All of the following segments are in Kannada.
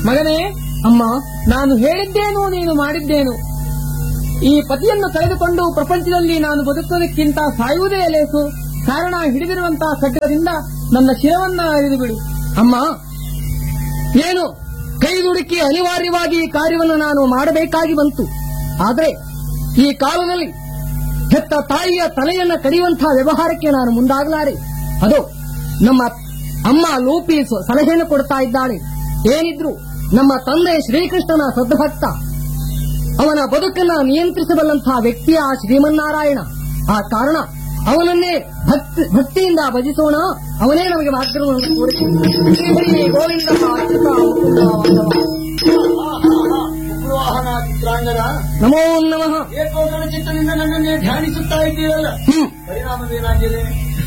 ಮಗನೇ ಅಮ್ಮ ನಾನು ಹೇಳಿದ್ದೇನು ನೀನು ಮಾಡಿದ್ದೇನು ಈ ಪತಿಯನ್ನು ಕಳೆದುಕೊಂಡು ಪ್ರಪಂಚದಲ್ಲಿ ನಾನು ಬದುಕೋದಕ್ಕಿಂತ ಸಾಯುವುದೇ ಲೇಸು ಕಾರಣ ಹಿಡಿದಿರುವಂತಹ ಖಡ್ಗದಿಂದ ನನ್ನ ಶಿರವನ್ನ ಅರಿದು ಬಿಡು ಅಮ್ಮ ಏನು ಕೈ ದುಡುಕಿ ಅನಿವಾರ್ಯವಾಗಿ ಈ ಕಾರ್ಯವನ್ನು ನಾನು ಮಾಡಬೇಕಾಗಿ ಬಂತು ಆದರೆ ಈ ಕಾಲದಲ್ಲಿ ಹೆತ್ತ ತಾಯಿಯ ತಲೆಯನ್ನ ಕಡಿಯುವಂತಹ ವ್ಯವಹಾರಕ್ಕೆ ನಾನು ಮುಂದಾಗಲಾರೆ ಅದು ನಮ್ಮ ಅಮ್ಮ ಲೋಪಿ ಸ- ಸಲಹೆಯನ್ನು ಕೊಡ್ತಾ ಇದ್ದಾಳೆ ಏನಿದ್ರು ನಮ್ಮ ತಂದೆ ಶ್ರೀಕೃಷ್ಣನ ಸದ್ಭಕ್ತ ಅವನ ಬದುಕನ್ನ ನಿಯಂತ್ರಿಸಬಲ್ಲಂತಹ ವ್ಯಕ್ತಿಯ ಆ ಶ್ರೀಮನ್ನಾರಾಯಣ ಆ ಕಾರಣ ಅವನನ್ನೇ ಭಕ್ತಿ ಭಕ್ತಿಯಿಂದ ಭಜಿಸೋಣ ಅವನೇ ನಮಗೆ ಮಾರ್ಗವನ್ನು ತೋರಿಸಿದ್ದಾನೆ. ಶ್ರೀ ಗೋವಿಂದ ಅಚ್ಯುತ ಮುಕುಂದ ವಾಸವ. ವಾಹನ ಚಿತ್ರಾಂಗದ ನಮೋ ನಮಃ ಏಕೋದರ ಚಿತ್ತದಿಂದ ನನ್ನನ್ನೇ ಧ್ಯಾನಿಸುತ್ತಾ ಇದ್ದೀರಲ್ಲ ಹ್ಮ್ ಪರಿಣಾಮವೇನಾಗಿದೆ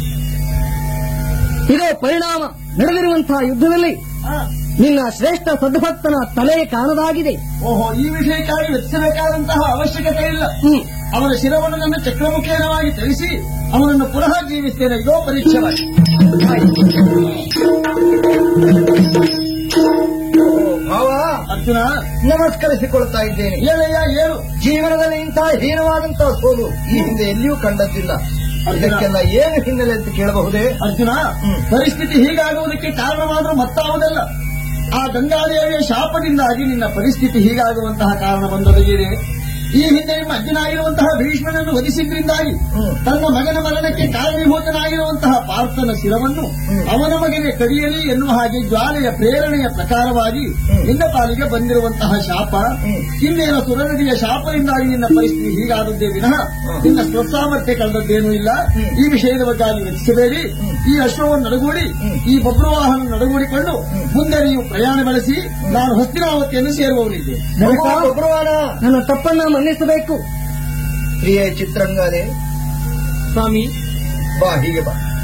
ಇದೇ ಪರಿಣಾಮ ನಡೆದಿರುವಂತಹ ಯುದ್ಧದಲ್ಲಿ ಆ, ನಿನ್ನ ಶ್ರೇಷ್ಠ ಸದ್ಭಕ್ತನ ತಲೆ ಕಾಣದಾಗಿದೆ ಓಹೋ ಈ ವಿಷಯಕ್ಕಾಗಿ ವೆಚ್ಚಬೇಕಾದಂತಹ ಅವಶ್ಯಕತೆ ಇಲ್ಲ ಹ್ಮ್ ಅವನ ಶಿರವನ್ನು ನನ್ನ ಚಕ್ರಮುಖೇನವಾಗಿ ತಿಳಿಸಿ ಅವನನ್ನು ಪುನಃ ಜೀವಿಸ್ತೇನೆ ಇದೋ ಪರೀಕ್ಷೆ ಮಾಡಿ ಭಾವ ಅರ್ಜುನ ನಮಸ್ಕರಿಸಿಕೊಳ್ತಾ ಇದ್ದೇನೆ ಏನಯ್ಯ ಏನು ಜೀವನದಲ್ಲಿ ಇಂತಹ ಹೀನವಾದಂತಹ ಸೋಲು ಈ ಹಿಂದೆ ಎಲ್ಲಿಯೂ ಕಂಡದ್ದಿಲ್ಲ ಇದಕ್ಕೆಲ್ಲ ಏನು ಹಿನ್ನೆಲೆ ಅಂತ ಕೇಳಬಹುದೇ ಅರ್ಜುನ ಹ್ಮ್. ಪರಿಸ್ಥಿತಿ ಹೀಗಾಗುವುದಕ್ಕೆ ಕಾರಣವಾದರೂ ಮತ್ತಾವುದಲ್ಲ ಆ ಗಂಗಾದೇವಿಯ ಶಾಪದಿಂದಾಗಿ ನಿನ್ನ ಪರಿಸ್ಥಿತಿ ಹೀಗಾಗುವಂತಹ ಕಾರಣ ಬಂದೊದಗಿದೆ ಈ ಹಿಂದೆ ನಿಮ್ಮ ಅಜ್ಜನಾಗಿರುವಂತಹ ಭೀಷ್ಮನನ್ನು ವಧಿಸಿದ್ರಿಂದಾಗಿ ಹ್ಮ್. ತನ್ನ ಮಗನ ಮರಣಕ್ಕೆ ಕಾರಣೀಭೂತನಾಗಿರುವಂತಹ ಪಾರ್ಥನ ಶಿರವನ್ನು ಹ್ಮ್. ಅವನ ಮಗನೇ ಕಡಿಯಲಿ ಎನ್ನುವ ಹಾಗೆ ಜ್ವಾಲೆಯ ಪ್ರೇರಣೆಯ ಪ್ರಕಾರವಾಗಿ ಹ್ಮ್. ನಿನ್ನ ಪಾಲಿಗೆ ಬಂದಿರುವಂತಹ ಶಾಪ ಹ್ಮ್. ಇನ್ನೇನು ಸುರನದಿಯ ಶಾಪದಿಂದಾಗಿ ನಿನ್ನ ಪರಿಸ್ಥಿತಿ ಹೀಗಾದದ್ದೇ ವಿನಃ ಹ್ಮ್. ನಿನ್ನ ಸ್ವಸಾಮರ್ಥ್ಯ ಕಳೆದದ್ದೇನೂ ಇಲ್ಲ ಹ್ಮ್. ಈ ವಿಷಯದ ಬಗ್ಗೆ ಅಲ್ಲಿ ವೆಚ್ಚಿಸಬೇಡಿ ಈ ಅಶ್ವವನ್ನು ನಡಗೂಡಿ ಹ್ಮ್. ಈ ಬಬ್ರುವಾಹನ ನಡಗೂಡಿಕೊಂಡು ಮುಂದೆ ನೀವು ಪ್ರಯಾಣ ಬೆಳೆಸಿ ನಾನು ಹಸ್ತಿನಾವತಿಯನ್ನು ಸೇರುವವನಿದ್ದೆ ನನಗ ಒಬ್ಬರುವಾನ ನನ್ನ ತಪ್ಪನ್ನ ಮನ್ನಿಸಬೇಕು ಪ್ರಿಯ ಚಿತ್ರಂಗಾರೆ ಸ್ವಾಮಿ ಬಾ ಹೀಗೆ ಬಾ